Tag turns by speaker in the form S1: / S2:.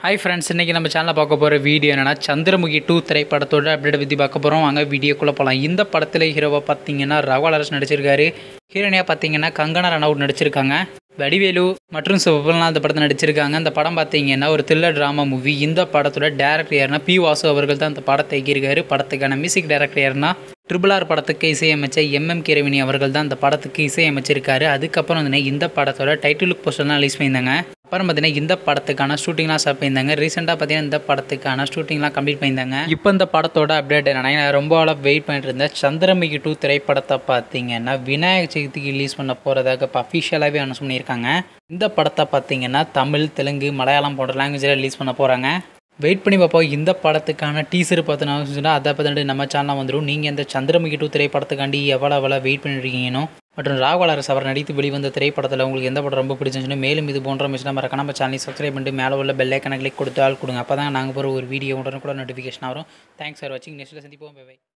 S1: hi friends இன்றைக்கி நம்ம சேனலில் பார்க்க போகிற வீடியோ என்னென்னா சந்திரமுகி டூ திரைப்படத்தோட அப்டேட் பற்றி பார்க்க போகிறோம் வாங்க வீடியோக்குள்ளே போகலாம் இந்த படத்தில் ஹீரோவாக பார்த்தீங்கன்னா ரகுவலரசு நடிச்சிருக்காரு ஹீரோனியாக பார்த்தீங்கன்னா கங்கனா ரனவுட் நடிச்சிருக்காங்க வடிவேலு மற்றும் சிவபெல்லாம் அந்த படத்தில் நடிச்சிருக்காங்க அந்த படம் பார்த்தீங்கன்னா ஒரு த்ரில்லர் ட்ராமா மூவி இந்த படத்தோட டேரக்டர் யாருன்னா பி வாசு அவர்கள் தான் அந்த படத்தை இயக்கியிருக்காரு படத்துக்கான மியூசிக் டைரக்டர் யாருன்னா ட்ரிபிள் ஆர் படத்துக்கு இசையமைச்ச எம்எம் கிரவினி அவர்கள் தான் அந்த படத்துக்கு இசையமைச்சிருக்காரு அதுக்கப்புறம் வந்து இந்த படத்தோட டைட்டில் லுக் போஸ்டர் தான் ரிலீஸ் பண்ணியிருந்தாங்க அப்புறம் பார்த்தீங்கன்னா இந்த படத்துக்கான ஷூட்டிங்லாம் ஸ்டார்ட் பண்ணியிருந்தாங்க ரீசெண்டாக பார்த்தீங்கன்னா இந்த படத்துக்கான ஷூட்டிங்லாம் கம்ப்ளீட் பண்ணியிருந்தாங்க இப்போ இந்த படத்தோட அப்டேட் என்னன்னா நான் ரொம்ப நாளாக வெயிட் பண்ணிட்டு இருந்தேன் சந்திரமுகி டூ திரைப்படத்தை பார்த்தீங்கன்னா விநாயகர் சதுர்த்திக்கு ரிலீஸ் பண்ண போகிறதாக இப்போ அஃபிஷியலாகவே அனௌன்ஸ் பண்ணியிருக்காங்க இந்த படத்தை பார்த்தீங்கன்னா தமிழ் தெலுங்கு மலையாளம் போன்ற லாங்குவேஜில் ரிலீஸ் பண்ண போகிறாங்க வெயிட் பண்ணி பார்ப்போம் இந்த படத்துக்கான டீசர் பார்த்தினா அதை பார்த்துட்டு நம்ம சேனலில் வந்துடும் நீங்கள் இந்த சந்திரமுகி டூ திரைப்படத்துக்காண்டி எவ்வளோ எவ்வளோ வெயிட் பண்ணிருக்கீங்கன்னு மற்றும் ராகுல் அரசு அவர் நடித்து வெளிவந்த திரைப்படத்தில் உங்களுக்கு எந்த படம் ரொம்ப பிடிச்சிருந்துச்சுன்னு மேலும் இது போன்ற மிஷினா மறக்காம நம்ம சேனலை சப்ஸ்கிரைப் பண்ணிட்டு மேலே உள்ள பெல் ஐக்கனை கிளிக் கொடுத்து ஆள் கொடுங்க அப்போ தான் நாங்கள் போகிற ஒரு வீடியோ உடனே கூட நோட்டிஃபிகேஷன் வரும் தேங்க்ஸ் ஃபார் வாட்சிங் நெக்ஸ்ட்டில் சந்திப்போம் பை